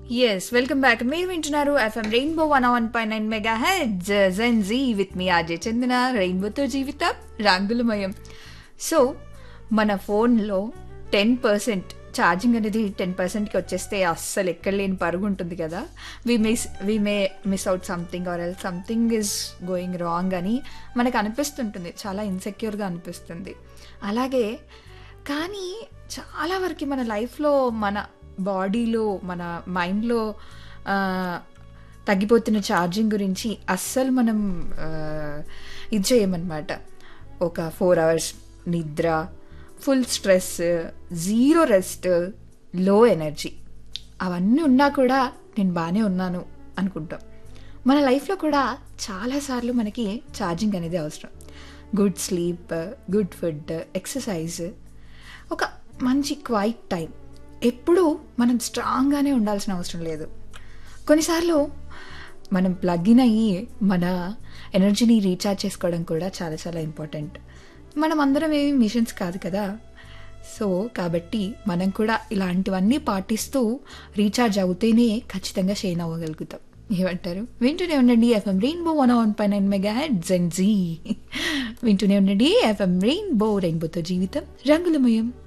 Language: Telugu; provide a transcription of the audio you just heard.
ఎస్ వెల్కమ్ బ్యాక్ మీరు వింటున్నారు FM rainbow one one point nine mega head gen Z with me RJ Chandana రెయిన్బోతో జీవితం రంగులమయం సో మన ఫోన్లో టెన్ పర్సెంట్ ఛార్జింగ్ అనేది టెన్ పర్సెంట్కి వచ్చేస్తే అస్సలు ఎక్కడ లేని పరుగు ఉంటుంది కదా we miss we may miss out something or else something is going wrong అని మనకు అనిపిస్తుంటుంది చాలా ఇన్సెక్యూర్గా అనిపిస్తుంది అలాగే కానీ చాలా వరకు మన లైఫ్లో మన బాడీలో మన మైండ్లో తగ్గిపోతున్న ఛార్జింగ్ గురించి అస్సలు మనం ఆ, ఇది చేయమన్నమాట ఒక ఫోర్ అవర్స్ నిద్ర full stress zero rest low energy అవన్నీ ఉన్నా కూడా నేను బాగానే ఉన్నాను అనుకుంటాం మన లైఫ్లో కూడా చాలాసార్లు మనకి ఛార్జింగ్ అనేది అవసరం good sleep good food exercise ఒక మంచి క్వైట్ టైం ఎప్పుడూ మనం స్ట్రాంగ్గానే ఉండాల్సిన అవసరం లేదు కొన్నిసార్లు మనం ప్లగ్ ఇన్ అయ్యి మన ఎనర్జీని రీఛార్జ్ చేసుకోవడం కూడా చాలా చాలా ఇంపార్టెంట్ మనం అందరం ఏమి మిషన్స్ కాదు కదా సో కాబట్టి మనం కూడా ఇలాంటివన్నీ పాటిస్తూ రీఛార్జ్ అవుతేనే ఖచ్చితంగా షేన్ అవ్వగలుగుతాం ఏమంటారు వింటూనే ఉండండి FM rainbow one one pi nine mega heads and Z వింటూనే ఉండండి ఎఫ్ఎం రెయిన్బో రెయిన్బోతో జీవితం రంగులమయం